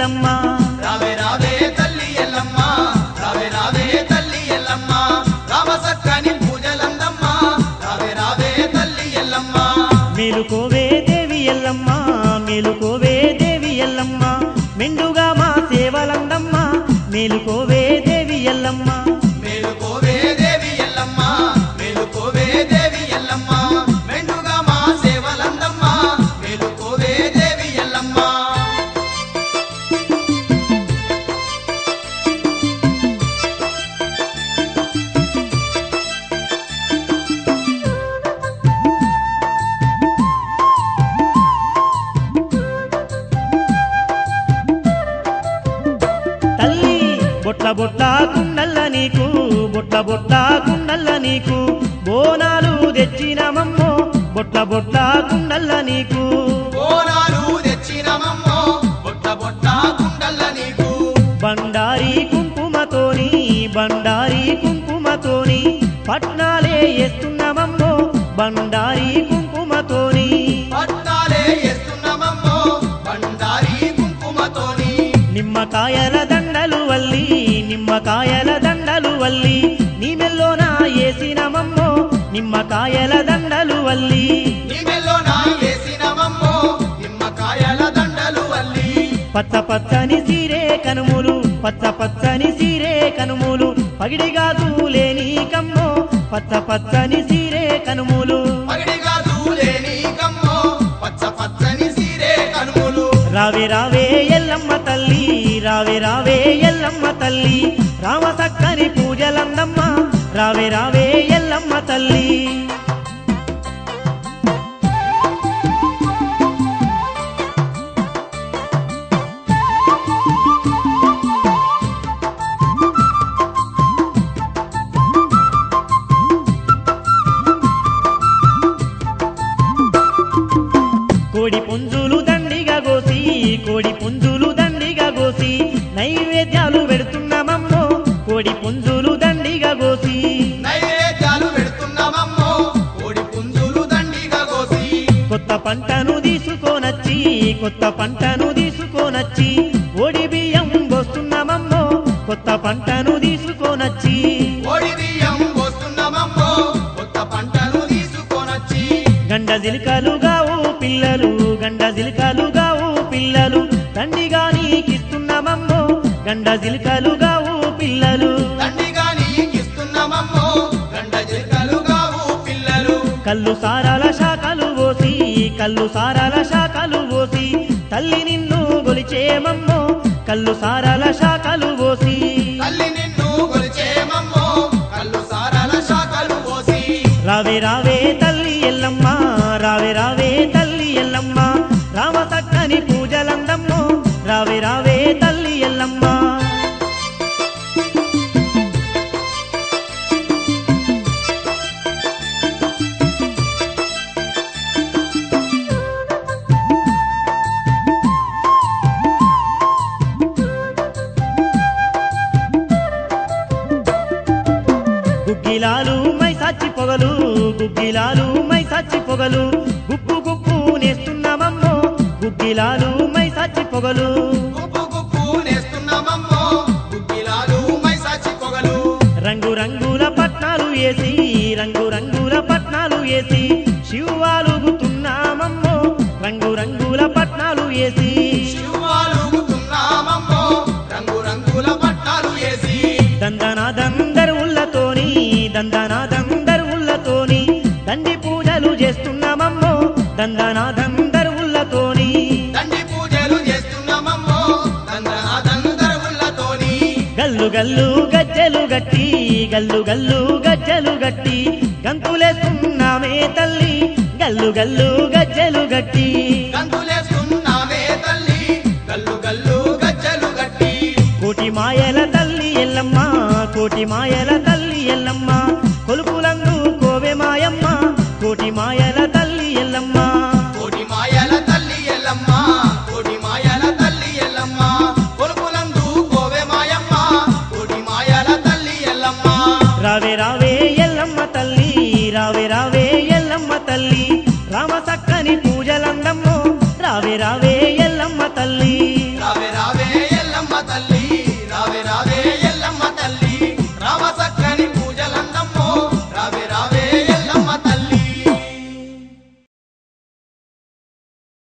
ఎల్లమ్మ రావే రావే తల్లి ఎల్లమ్మ రావే రావే తల్లి ఎల్లమ్మ రామ సక్కని పూజలందమ్మ రావే రావే తల్లి ఎల్లమ్మ మేలుకోవే దేవి ఎల్లమ్మ మేలుకోవే దేవి ఎల్లమ్మ మెండుగా మా సేవలందమ్మ మేలుకోవే దేవి ఎల్లమ్మ మేలుకోవే దేవి ఎల్లమ్మ మేలుకోవే దేవి ఎల్లమ్మ మెండుగా మా సేవలందమ్మ మేలుకోవే దేవి ఎల్లమ్మ తల్లి బొట్ల బొట్ల కుండల్ల నీకు బొట్ల బొట్ల కుండల్ల నీకు బోనాలు తెచ్చినమమ్మో బొట్ల బొట్ల కుండల్ల నీకు బోనాలు తెచ్చినమమ్మో బొట్ట బొట్ట కుండల్ల నీకు బండారి కుంకుమతోని బండారి కుంకుమతోని పట్నాలే ఎస్తున్నామమ్మో బండారి కుంకుమతోని పట్టాలే ఎస్తున్నామమ్మో బండారి కుంకుమతోని నిమ్మకాయల దండలు వల్లి నిమ్మకాయల దండలు వల్లి నీ మెల్లోన ఏసినమమ్మో నిమ్మకాయల దండలు వల్లి నీ మెల్లోన వేసినమమ్మో నిమ్మకాయల దండలు వల్లి పచ్చ పచ్చని సీరే కనుములు పచ్చ పచ్చని సీరే కనుములు పగిడిగాదు లేని కమ్మో పచ్చ పచ్చని సీరే కనుములు పగిడిగా దూలేని కమ్మో పచ్చ పచ్చని సీరే కనుములు రావే రావే ఎల్లమ్మ తల్లి రావే రావే ఎల్లమ్మ తల్లి రామ సక్కని పూజలందమ్మ రావే రావే ఎల్లమ్మ తల్లి కోడి పుంజులు దండిగా గోసి కోడి పుంజులు దండిగా గోసి నైవేద్యాలు పెడుతున్నామమ్మో కోడి పుంజులు దండిగా గోసి నైవేద్యాలు పెడుతున్నామమ్మో కోడి పుంజులు దండిగా కోసి కొత్త పంటను తీసుకోనచ్చి కొత్త పంటను తీసుకోనచ్చి ఓడి బియ్యం పోస్తున్నామమ్మో కొత్త పంటను తీసుకోనచ్చి కోడి బియ్యం పోస్తున్నామమ్మో కొత్త పంటను తీసుకొనొచ్చి గండ జిలికలుగావు పిల్లలు గండ జిలికలుగావు పిల్లలు తండ్రిగా నీకిస్తున్నామమ్మో గండ జిలికలుగావు పిల్లలు దండిగా నీకిస్తున్నామమ్మో గండ జిల్కలుగావు పిల్లలు కళ్ళు సారాల శాఖలు పోసి కళ్ళు సారాల శాఖలు పోసి తల్లి నిన్ను గొలిచేమమ్మో కళ్ళు సారాల శాఖలు పోసి తల్లి నిన్ను కొలిచేమమ్మో కళ్ళు సారాల శాఖలు పోసి రావే రావే తల్లి ఎల్లమ్మ రావే రావే తల్లి ఎల్లమ్మ రామ సక్కని పూజలందమ్మో రావే రావే తల్లి ఎల్లమ్మ గుగ్గిలాలు మై సచ్చి పొగలు గుగ్గిలాలు మై సచ్చి పొగలు గుప్పు గుప్పు నేస్తున్నామమ్మో గుగ్గిలాలు మై సచ్చి పొగలు గుప్పు గుప్పు నేస్తున్నామమ్మో గుగ్గిలాలు మైసాచి పొగలు రంగు రంగుల పట్నాలు వేసి రంగు రంగుల పట్నాలు వేసి శివాలుగుతున్నామమ్మో రంగు రంగుల పట్నాలు వేసి శివాలుగుతున్నామమ్మో రంగు రంగుల పట్టాలు వేసి దందన దందరు ఉళ్ళతోని దందన దందరు ఉళ్ళతోని దండి పూజలు చేస్తున్నామమ్మో దందన దందరు ఉళ్ళతోని దండి పూజలు చేస్తున్నామమ్మో దందనాదందరులతోని గల్లు గల్లు గజ్జెలు గట్టి గల్లు గల్లు గజ్జెలు గట్టి గంతులేస్తున్నామే తల్లి గల్లు గల్లు గజ్జెలు గట్టి గంతులేస్తున్నామే తల్లి గల్లు గల్లు గజ్జలు గట్టి కోటి మాయల తల్లి ఎల్లమ్మ కోటి మాయల తల్లి ఎల్లమ్మ కొలుపులందు కోవె మాయమ్మ కోటి మాయల తల్లి ఎల్లమ్మ కోటి మాయల తల్లి ఎల్లమ్మ కోటి మాయల తల్లి ఎల్లమ్మ కొలుపులందు కోవె మాయమ్మ కోటి మాయల తల్లి ఎల్లమ్మ రావే రావే ఎల్లమ్మ తల్లి రావే రావే ఎల్లమ్మ తల్లి రామ సక్కని పూజలందమ్మో రావే రావే ఎల్లమ్మ తల్లి